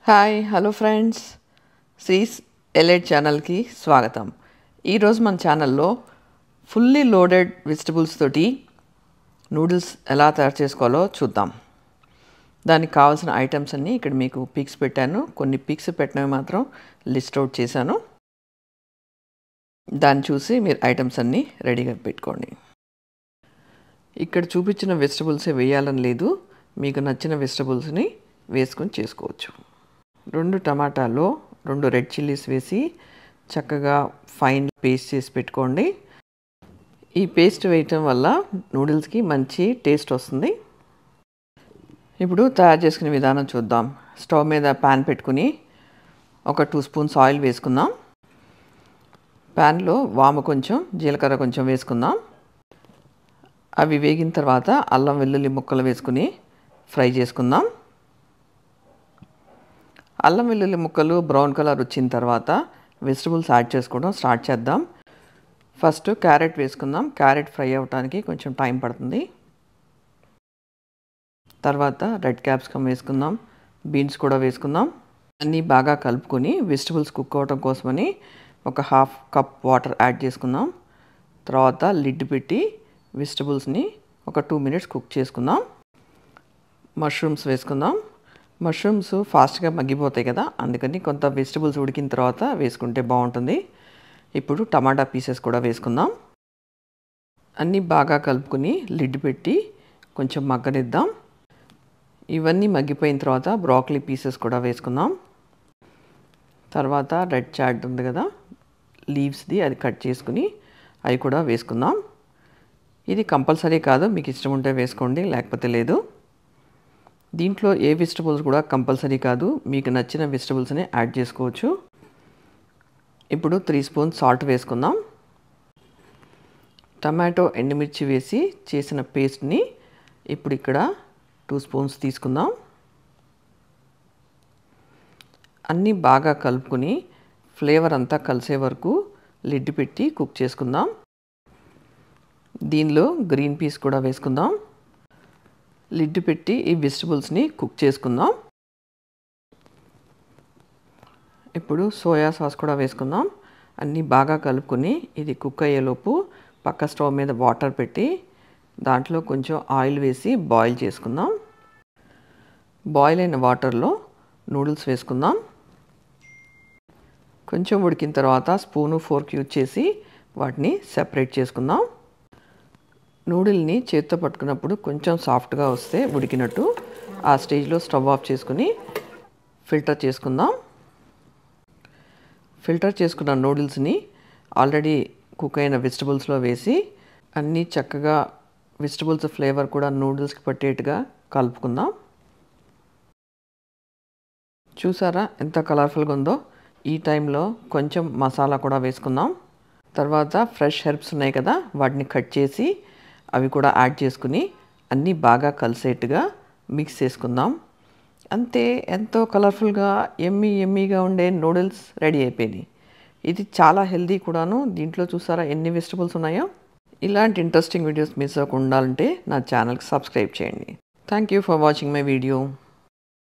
hi hello friends Sri's elite ఛానల్కి స్వాగతం ఈరోజు మన ఛానల్లో ఫుల్లీ లోడెడ్ వెజిటబుల్స్ తోటి నూడిల్స్ ఎలా తయారు చేసుకోవాలో చూద్దాం దానికి కావాల్సిన ఐటమ్స్ అన్నీ ఇక్కడ మీకు పిక్స్ పెట్టాను కొన్ని పిక్స్ పెట్టినవి మాత్రం లిస్ట్ అవుట్ చేశాను దాన్ని చూసి మీరు ఐటమ్స్ అన్నీ రెడీగా పెట్టుకోండి ఇక్కడ చూపించిన వెజిటబుల్సే వేయాలని లేదు మీకు నచ్చిన వెజిటబుల్స్ని వేసుకొని చేసుకోవచ్చు రెండు టమాటాలు రెండు రెడ్ చిల్లీస్ వేసి చక్కగా ఫైన్ పేస్ట్ చేసి పెట్టుకోండి ఈ పేస్ట్ వేయటం వల్ల నూడిల్స్కి మంచి టేస్ట్ వస్తుంది ఇప్పుడు తయారు చేసుకునే విధానం చూద్దాం స్టవ్ మీద ప్యాన్ పెట్టుకుని ఒక టూ స్పూన్స్ ఆయిల్ వేసుకుందాం ప్యాన్లో వాము కొంచెం జీలకర్ర కొంచెం వేసుకుందాం అవి వేగిన తర్వాత అల్లం వెల్లుల్లి ముక్కలు వేసుకుని ఫ్రై చేసుకుందాం అల్లం వెల్లుల్లి ముక్కలు బ్రౌన్ కలర్ వచ్చిన తర్వాత వెజిటబుల్స్ యాడ్ చేసుకోవడం స్టార్ట్ చేద్దాం ఫస్ట్ క్యారెట్ వేసుకుందాం క్యారెట్ ఫ్రై అవ్వడానికి కొంచెం టైం పడుతుంది తర్వాత రెడ్ క్యాప్సికమ్ వేసుకుందాం బీన్స్ కూడా వేసుకుందాం అన్నీ బాగా కలుపుకొని వెజిటబుల్స్ కుక్ అవ్వడం కోసమని ఒక హాఫ్ కప్ వాటర్ యాడ్ చేసుకుందాం తర్వాత లిడ్ పెట్టి వెజిటబుల్స్ని ఒక టూ మినిట్స్ కుక్ చేసుకుందాం మష్రూమ్స్ వేసుకుందాం మష్రూమ్స్ ఫాస్ట్గా మగ్గిపోతాయి కదా అందుకని కొంత వెజిటబుల్స్ ఉడికిన తర్వాత వేసుకుంటే బాగుంటుంది ఇప్పుడు టమాటా పీసెస్ కూడా వేసుకుందాం అన్నీ బాగా కలుపుకొని లిడ్ పెట్టి కొంచెం మగ్గనిద్దాం ఇవన్నీ మగ్గిపోయిన తర్వాత బ్రాక్లీ పీసెస్ కూడా వేసుకుందాం తర్వాత రెడ్ చాట్ ఉంది కదా లీవ్స్ది అది కట్ చేసుకుని అవి కూడా వేసుకుందాం ఇది కంపల్సరీ కాదు మీకు ఇష్టం ఉంటే వేసుకోండి లేకపోతే లేదు దీంట్లో ఏ వెజిటబుల్స్ కూడా కంపల్సరీ కాదు మీకు నచ్చిన వెజిటబుల్స్ని యాడ్ చేసుకోవచ్చు ఇప్పుడు త్రీ స్పూన్ సాల్ట్ వేసుకుందాం టమాటో ఎండుమిర్చి వేసి చేసిన పేస్ట్ని ఇప్పుడు ఇక్కడ టూ స్పూన్స్ తీసుకుందాం అన్నీ బాగా కలుపుకొని ఫ్లేవర్ అంతా కలిసే వరకు లిడ్ పెట్టి కుక్ చేసుకుందాం దీనిలో గ్రీన్ పీస్ కూడా వేసుకుందాం లిడ్ పెట్టి ఈ వెజిటబుల్స్ని కుక్ చేసుకుందాం ఇప్పుడు సోయా సాస్ కూడా వేసుకుందాం అన్నీ బాగా కలుపుకొని ఇది కుక్ అయ్యేలోపు పక్క స్టవ్ మీద వాటర్ పెట్టి దాంట్లో కొంచెం ఆయిల్ వేసి బాయిల్ చేసుకుందాం బాయిల్ అయిన వాటర్లో నూడిల్స్ వేసుకుందాం కొంచెం ఉడికిన తర్వాత స్పూను ఫోర్క్ యూజ్ చేసి వాటిని సెపరేట్ చేసుకుందాం నూడిల్ని చేత్తో పట్టుకున్నప్పుడు కొంచెం సాఫ్ట్గా వస్తే ఉడికినట్టు ఆ స్టేజ్లో స్టవ్ ఆఫ్ చేసుకుని ఫిల్టర్ చేసుకుందాం ఫిల్టర్ చేసుకున్న నూడిల్స్ని ఆల్రెడీ కుక్ అయిన వెజిటబుల్స్లో వేసి అన్నీ చక్కగా వెజిటబుల్స్ ఫ్లేవర్ కూడా నూడిల్స్కి పట్టేట్టుగా కలుపుకుందాం చూసారా ఎంత కలర్ఫుల్గా ఉందో ఈ టైంలో కొంచెం మసాలా కూడా వేసుకుందాం తర్వాత ఫ్రెష్ హెర్బ్స్ ఉన్నాయి కదా వాటిని కట్ చేసి అవి కూడా యాడ్ చేసుకుని అన్నీ బాగా కలిసేట్టుగా మిక్స్ చేసుకుందాం అంతే ఎంతో కలర్ఫుల్గా ఎమ్మీ ఎమ్మీగా ఉండే నూడిల్స్ రెడీ అయిపోయినాయి ఇది చాలా హెల్దీ కూడాను దీంట్లో చూసారా ఎన్ని వెజిటబుల్స్ ఉన్నాయో ఇలాంటి ఇంట్రెస్టింగ్ వీడియోస్ మిస్ అవ్వకుండా ఉండాలంటే నా ఛానల్కి సబ్స్క్రైబ్ చేయండి thank you for watching my video